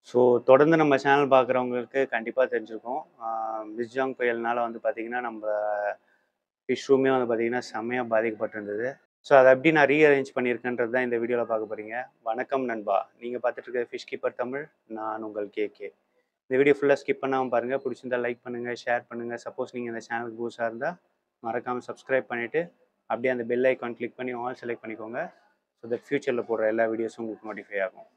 so தொடர்ந்து நம்ம channel பார்க்குறவங்களுக்கு கண்டிப்பாக தெரிஞ்சிருக்கும் மிஸ்ஜாங் புயல்னால வந்து பார்த்திங்கன்னா நம்ம ஃபிஷ் ரூமே வந்து பார்த்திங்கன்னா செம்மையாக பாதிக்கப்பட்டிருந்தது ஸோ அதை எப்படி நான் ரீஅரேஞ்ச் பண்ணியிருக்கேன்றது தான் இந்த வீடியோவில் பார்க்க போகிறீங்க வணக்கம் நண்பா நீங்கள் பார்த்துட்டு இருக்க ஃபிஷ் கீப்பர் தமிழ் நான் உங்கள் கேகே இந்த வீடியோ ஃபுல்லாக ஸ்கிப் பண்ணாமல் பாருங்கள் பிடிச்சிருந்தா லைக் பண்ணுங்கள் ஷேர் பண்ணுங்கள் சப்போஸ் நீங்கள் இந்த சேனலுக்கு புதுசாக இருந்தால் மறக்காமல் சப்ஸ்கிரைப் பண்ணிவிட்டு அப்படியே அந்த பெல் ஐக்கான் கிளிக் பண்ணி ஆல் செலக்ட் பண்ணிக்கோங்க ஸோ தட் ஃப்யூச்சரில் போடுற எல்லா வீடியோஸும் உங்களுக்கு நோட்டிஃபை ஆகும்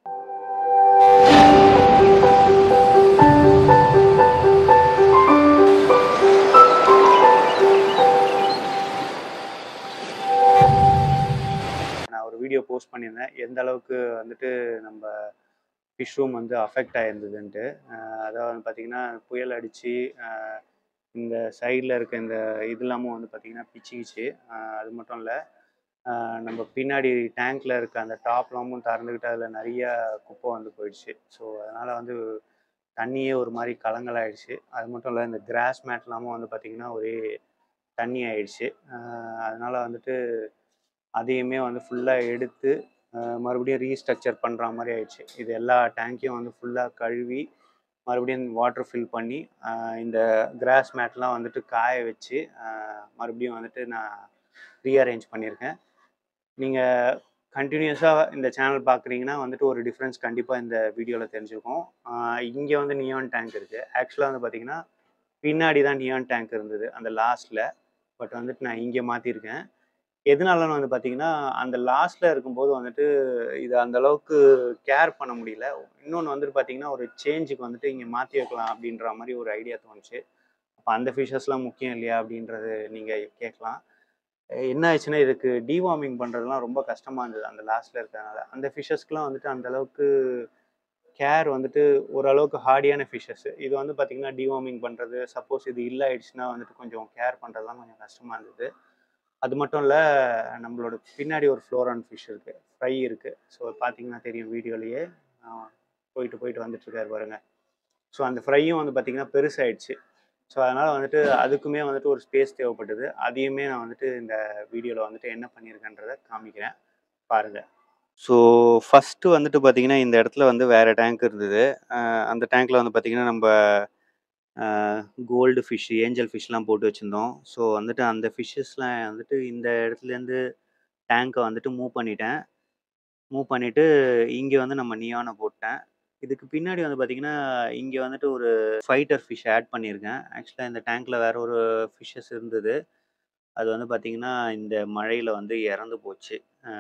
நான் ஒரு வீடியோ போஸ்ட் பண்ணியிருந்தேன் எந்த அளவுக்கு வந்துட்டு நம்ம ஃபிஷ் ரூம் வந்து அஃபெக்ட் ஆயிருந்ததுன்ட்டு அஹ் அதாவது வந்து பார்த்திங்கன்னா புயல் அடித்து இந்த சைடில் இருக்க இந்த இது இல்லாமல் வந்து பார்த்திங்கன்னா பிச்சுக்கிச்சு அஹ் அது மட்டும் இல்லை நம்ம பின்னாடி டேங்க்கில் இருக்க அந்த டாப்லாமும் திறந்துக்கிட்டு அதில் நிறைய குப்பை வந்து போயிடுச்சு ஸோ அதனால் வந்து தண்ணியே ஒரு மாதிரி கலங்கலாயிடுச்சு அது மட்டும் இல்லை இந்த கிராஸ் மேட்லாமும் வந்து பார்த்திங்கன்னா ஒரே தண்ணி ஆயிடுச்சு அஹ் அதனால வந்துட்டு அதையுமே வந்து ஃபுல்லாக எடுத்து அஹ் மறுபடியும் ரீஸ்ட்ரக்சர் பண்ணுற மாதிரி ஆயிடுச்சு இது எல்லா டேங்க்கையும் வந்து ஃபுல்லாக கழுவி மறுபடியும் வாட்டர் ஃபில் பண்ணி அஹ் இந்த கிராஸ் மேட்லாம் வந்துட்டு காய வச்சு அஹ் மறுபடியும் வந்துட்டு நான் ரீஅரேஞ்ச் பண்ணியிருக்கேன் நீங்கள் கண்டினியூஸாக இந்த சேனல் பார்க்குறீங்கன்னா வந்துட்டு ஒரு டிஃப்ரென்ஸ் கண்டிப்பாக இந்த வீடியோவில் தெரிஞ்சிருக்கும் இங்கே வந்து நியான் டேங்க் இருக்குது ஆக்சுவலாக வந்து பார்த்தீங்கன்னா பின்னாடி தான் நியான் டேங்க் இருந்தது அந்த லாஸ்ட்டில் பட் வந்துட்டு நான் இங்கே மாற்றிருக்கேன் எதனாலன்னு வந்து பார்த்தீங்கன்னா அந்த லாஸ்ட்டில் இருக்கும்போது வந்துட்டு இது அந்த அளவுக்கு கேர் பண்ண முடியல இன்னொன்று வந்துட்டு பார்த்தீங்கன்னா ஒரு சேஞ்சுக்கு வந்துட்டு இங்கே மாற்றி வைக்கலாம் அப்படின்ற மாதிரி ஒரு ஐடியா தோணுச்சு அப்போ அந்த ஃபிஷஸ்லாம் முக்கியம் இல்லையா அப்படின்றது நீங்கள் கேட்கலாம் என்ன ஆச்சுன்னா இதுக்கு டிவார்மிங் பண்ணுறதுலாம் ரொம்ப கஷ்டமாக இருந்தது அந்த லாஸ்ட்டில் இருக்கிறதுனால அந்த ஃபிஷஸ்க்குலாம் வந்துட்டு அந்த அளவுக்கு கேர் வந்துட்டு ஓரளவுக்கு ஹார்டியான ஃபிஷஸ் இது வந்து பார்த்திங்கன்னா டிவார்மிங் பண்ணுறது சப்போஸ் இது இல்லை ஆயிடுச்சுன்னா வந்துட்டு கொஞ்சம் கேர் பண்ணுறதுலாம் கொஞ்சம் கஷ்டமாக இருந்தது அது மட்டும் இல்லை நம்மளோட பின்னாடி ஒரு ஃப்ளோரான் ஃபிஷ் இருக்குது ஃப்ரை இருக்குது ஸோ பார்த்தீங்கன்னா தெரியும் வீடியோலேயே போயிட்டு போயிட்டு வந்துட்டுருக்காரு பாருங்க ஸோ அந்த ஃப்ரையும் வந்து பார்த்திங்கன்னா பெருசாயிடுச்சு ஸோ அதனால் வந்துட்டு அதுக்குமே வந்துட்டு ஒரு ஸ்பேஸ் தேவைப்பட்டது அதையுமே நான் வந்துட்டு இந்த வீடியோவில் வந்துட்டு என்ன பண்ணியிருக்கேன்றதை காமிக்கிறேன் பாருங்கள் ஸோ ஃபஸ்ட்டு வந்துட்டு பார்த்தீங்கன்னா இந்த இடத்துல வந்து வேறு டேங்க் இருந்தது அஹ் அந்த டேங்க்கில் வந்து பார்த்திங்கன்னா நம்ம கோல்டு ஃபிஷ் ஏஞ்சல் ஃபிஷ்லாம் போட்டு வச்சுருந்தோம் ஸோ வந்துட்டு அந்த ஃபிஷ்ஷஸ்லாம் வந்துட்டு இந்த இடத்துலேருந்து டேங்க்கை வந்துட்டு மூவ் பண்ணிட்டேன் மூவ் பண்ணிவிட்டு இங்கே வந்து நம்ம நியானை போட்டேன் இதுக்கு பின்னாடி வந்து பார்த்திங்கன்னா இங்கே வந்துட்டு ஒரு ஃபைட்டர் ஃபிஷ் ஆட் பண்ணியிருக்கேன் ஆக்சுவலாக இந்த டேங்க்கில் வேற ஒரு ஃபிஷ்ஷஸ் இருந்தது அது வந்து பார்த்திங்கன்னா இந்த மழையில் வந்து இறந்து போச்சு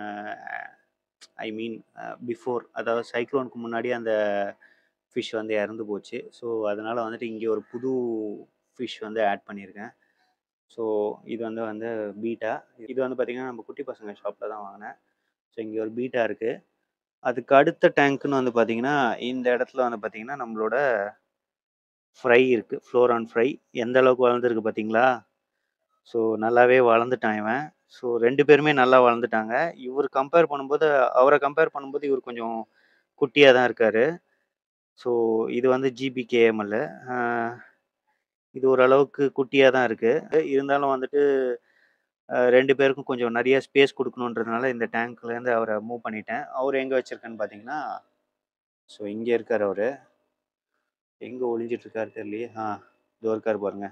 ஐ மீன் பிஃபோர் அதாவது சைக்ளோனுக்கு முன்னாடி அந்த ஃபிஷ் வந்து இறந்து போச்சு ஸோ அதனால் வந்துட்டு இங்கே ஒரு புது ஃபிஷ் வந்து ஆட் பண்ணியிருக்கேன் ஸோ இது வந்து வந்து பீட்டா இது வந்து பார்த்திங்கன்னா நம்ம குட்டி பசங்க ஷாப்பில் தான் வாங்கினேன் ஸோ இங்கே ஒரு பீட்டா இருக்குது அதுக்கு அடுத்த டேங்க்குன்னு வந்து பார்த்திங்கன்னா இந்த இடத்துல வந்து பார்த்திங்கன்னா நம்மளோட ஃப்ரை இருக்குது ஃப்ளோரான் ஃப்ரை எந்த அளவுக்கு வளர்ந்துருக்கு பார்த்தீங்களா ஸோ நல்லாவே வளர்ந்துட்டான் இவன் ஸோ ரெண்டு பேருமே நல்லா வளர்ந்துட்டாங்க இவர் கம்பேர் பண்ணும்போது அவரை கம்பேர் பண்ணும்போது இவர் கொஞ்சம் குட்டியாக தான் இருக்கார் ஸோ இது வந்து ஜிபிகேஎம்எல் இது ஓரளவுக்கு குட்டியாக தான் இருக்குது இருந்தாலும் வந்துட்டு ரெண்டு பேருக்கும் கொஞ்சம் நிறைய ஸ்பேஸ் கொடுக்கணுன்றதுனால இந்த டேங்க்லேருந்து அவரை மூவ் பண்ணிட்டேன் அவர் எங்கே வச்சுருக்கேன்னு பார்த்தீங்கன்னா ஸோ இங்கே இருக்கார் அவர் எங்கே ஒளிஞ்சிட்ருக்காரு தெரியலையே ஆ இதோ இருக்கார் பாருங்க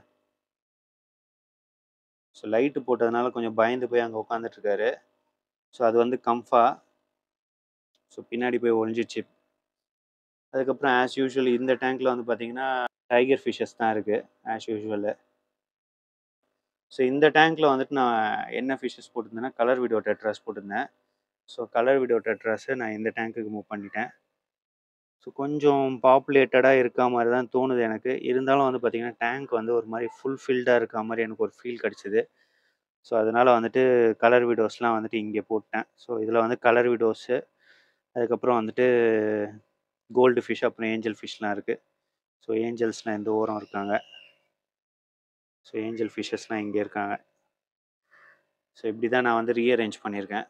ஸோ லைட்டு போட்டதுனால கொஞ்சம் பயந்து போய் அங்கே உட்காந்துட்ருக்காரு ஸோ அது வந்து கம்ஃபா ஸோ பின்னாடி போய் ஒழிஞ்சிச்சு அதுக்கப்புறம் ஆஸ் யூஷுவல் இந்த டேங்க்கில் வந்து பார்த்தீங்கன்னா டைகர் ஃபிஷ்ஷஸ் தான் இருக்குது ஆஸ் யூஷுவலு ஸோ இந்த டேங்க்கில் வந்துட்டு நான் என்ன ஃபிஷ்ஷஸ் போட்டிருந்தேன்னா கலர் வீடியோ டெட்ராஸ் போட்டிருந்தேன் ஸோ கலர் வீடியோ டெட்ராஸை நான் இந்த டேங்க்குக்கு மூவ் பண்ணிட்டேன் ஸோ கொஞ்சம் பாப்புலேட்டடாக இருக்க மாதிரி தான் தோணுது எனக்கு இருந்தாலும் வந்து பார்த்திங்கன்னா டேங்க் வந்து ஒரு மாதிரி ஃபுல் ஃபில்டாக இருக்க மாதிரி எனக்கு ஒரு ஃபீல் கிடச்சிது ஸோ அதனால் வந்துட்டு கலர் வீடியோஸ்லாம் வந்துட்டு இங்கே போட்டேன் ஸோ இதில் வந்து கலர் வீடியோஸு அதுக்கப்புறம் வந்துட்டு கோல்டு ஃபிஷ் அப்புறம் ஏஞ்சல் ஃபிஷ்லாம் இருக்குது ஸோ ஏஞ்சல்ஸ்லாம் இந்த ஓரம் இருக்காங்க ஸோ ஏஞ்சல் ஃபிஷ்ஷஸ்லாம் இங்கே இருக்காங்க ஸோ இப்படி தான் நான் வந்து ரீஅரேஞ்ச் பண்ணியிருக்கேன்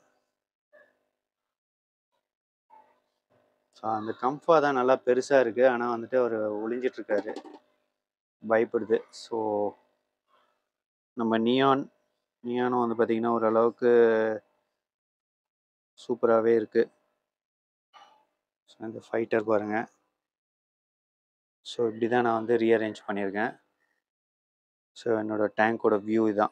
ஸோ அந்த கம்ஃபா தான் நல்லா பெருசாக இருக்குது ஆனால் வந்துட்டு அவர் ஒளிஞ்சிட்ருக்காரு பயப்படுது ஸோ நம்ம நியான் நியானும் வந்து பார்த்திங்கன்னா ஓரளவுக்கு சூப்பராகவே இருக்குது ஸோ இந்த ஃபைட்டர் பாருங்கள் ஸோ இப்படி தான் நான் வந்து ரீஅரேஞ்ச் பண்ணியிருக்கேன் ஸோ என்னோடய டேங்க்கோட வியூ இதான்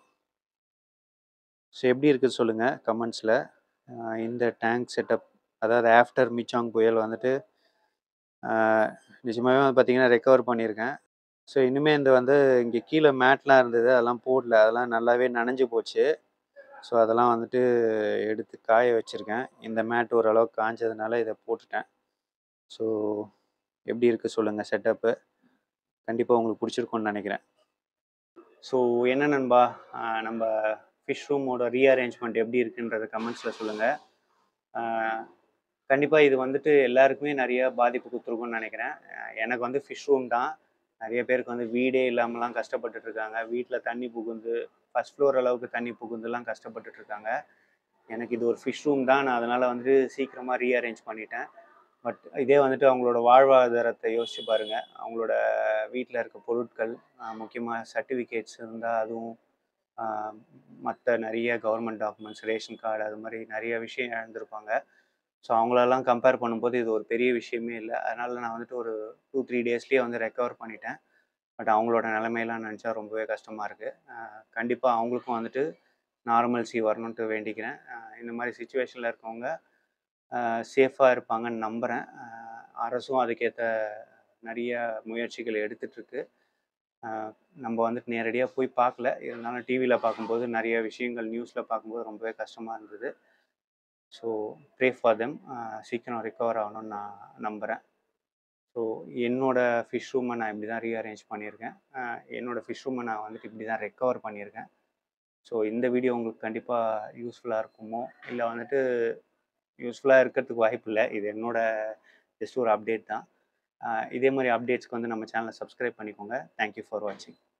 ஸோ எப்படி இருக்குது சொல்லுங்கள் கமெண்ட்ஸில் இந்த டேங்க் செட்டப் அதாவது ஆஃப்டர் மிச்சாங் புயல் வந்துட்டு ஆஹ், நிஜமாவே வந்து பார்த்தீங்கன்னா ரெக்கவர் பண்ணியிருக்கேன் ஸோ இனிமேல் இந்த வந்து இங்கே கீழே மேட்லாம் இருந்தது அதெல்லாம் போடல அதெல்லாம் நல்லாவே நனைஞ்சு போச்சு ஸோ அதெல்லாம் வந்துட்டு எடுத்து காய வச்சுருக்கேன் இந்த மேட் ஓரளவுக்கு காஞ்சதுனால இதை போட்டுட்டேன் ஸோ எப்படி இருக்குது சொல்லுங்கள் செட்டப்பு கண்டிப்பாக உங்களுக்கு பிடிச்சிருக்கும்னு நினைக்கிறேன் ஸோ என்ன நண்பா ஆஹ் நம்ம ஃபிஷ் ரூமோட ரீஅரேஞ்ச்மெண்ட் எப்படி இருக்குன்றத கமெண்ட்ஸில் சொல்லுங்கள் கண்டிப்பாக இது வந்துட்டு எல்லாருக்குமே நிறைய பாதிப்பு கொடுத்துருக்கும்னு நினைக்கிறேன் ஆஹ் எனக்கு வந்து ஃபிஷ் ரூம் தான் நிறைய பேருக்கு வந்து வீடே இல்லாமலாம் கஷ்டப்பட்டுட்டு இருக்காங்க வீட்டில் தண்ணி புகுந்து ஃபர்ஸ்ட் ஃப்ளோர் அளவுக்கு தண்ணி புகுந்துலாம் கஷ்டப்பட்டுட்டு இருக்காங்க எனக்கு இது ஒரு ஃபிஷ் ரூம் தான் நான் அதனால் வந்துட்டு சீக்கிரமாக ரீஅரேஞ்ச் பண்ணிட்டேன் பட் இதே வந்துட்டு அவங்களோட வாழ்வாதாரத்தை யோசிச்சு பாருங்கள் அவங்களோட வீட்டில் இருக்க பொருட்கள் முக்கியமாக சர்டிஃபிகேட்ஸ் இருந்தால் அதுவும் மற்ற நிறைய கவர்மெண்ட் டாக்குமெண்ட்ஸ் ரேஷன் கார்டு அது மாதிரி நிறைய விஷயம் இழந்திருப்பாங்க ஸோ அவங்களெல்லாம் கம்பேர் பண்ணும்போது இது ஒரு பெரிய விஷயமே இல்லை அதனால் நான் வந்துட்டு ஒரு டூ த்ரீ டேஸ்லேயே வந்து ரெக்கவர் பண்ணிட்டேன் பட் அவங்களோட நிலைமையெல்லாம் நினச்சா ரொம்பவே கஷ்டமாக இருக்குது கண்டிப்பாக அவங்களுக்கும் வந்துட்டு நார்மல்சி வரணுன்ட்டு வேண்டிக்கிறேன் ஆஹ் இந்த மாதிரி சுச்சுவேஷனில் இருக்கவங்க சேஃபாக இருப்பாங்கன்னு நம்புகிறேன் அரசும் அதுக்கேற்ற நிறைய முயற்சிகள் எடுத்துட்ருக்கு நம்ம வந்துட்டு நேரடியாக போய் பார்க்கல இருந்தாலும் டிவியில் பார்க்கும்போது நிறைய விஷயங்கள் நியூஸில் பார்க்கும்போது ரொம்பவே கஷ்டமாக இருந்தது ஸோ ப்ரே ஃபார் தெம் சீக்கிரம் ரிகவர் ஆகணும்னு நான் நம்புகிறேன் ஸோ என்னோட ஃபிஷ் ரூமை நான் இப்படி தான் ரீஅரேஞ்ச் பண்ணியிருக்கேன் ஆஹ் என்னோட ஃபிஷ் ரூமை நான் வந்துட்டு இப்படி தான் ரெக்கவர் பண்ணியிருக்கேன் ஸோ இந்த வீடியோ உங்களுக்கு கண்டிப்பாக யூஸ்ஃபுல்லாக இருக்குமோ இல்லை வந்துட்டு யூஸ்ஃபுல்லாக இருக்கிறதுக்கு வாய்ப்பு இல்லை இது என்னோட ஜஸ்ட் ஒரு அப்டேட் தான் ஆஹ் இதே மாதிரி அப்டேட்ஸ்க்கு வந்து நம்ம சேனலை சப்ஸ்கிரைப் பண்ணிக்கோங்க தேங்க்யூ ஃபார் வாட்சிங்